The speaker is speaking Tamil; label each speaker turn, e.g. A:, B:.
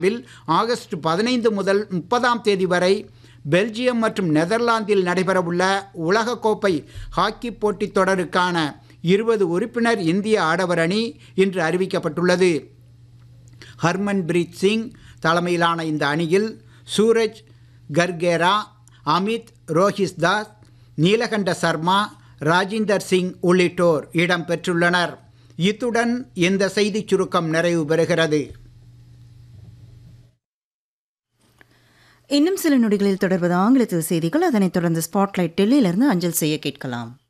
A: வில் ஆகஸ்ட் பதினைந்து முதல் முப்பதாம் தேதி வரை பெல்ஜியம் மற்றும் நெதர்லாந்தில் நடைபெறவுள்ள உலகக்கோப்பை ஹாக்கி போட்டித் தொடருக்கான இருபது உறுப்பினர் இந்திய ஆடவர் அணி இன்று அறிவிக்கப்பட்டுள்ளது ஹர்மன்பிரீத் சிங் தலைமையிலான இந்த அணியில் சூரஜ் கர்கேரா அமித் ரோஹிஸ்தாஸ் நீலகண்ட சர்மா ராஜிந்தர் சிங் உள்ளிட்டோர் இடம்பெற்றுள்ளனர் இத்துடன் இந்த செய்திச் சுருக்கம் நிறைவு பெறுகிறது
B: இன்னும் சில நொடிகளில் தொடர்வது ஆங்கிலத்தில் செய்திகள் அதனைத் தொடர்ந்து ஸ்பாட்லைட் டெல்லியிலிருந்து அஞ்சல் செய்ய கேட்கலாம்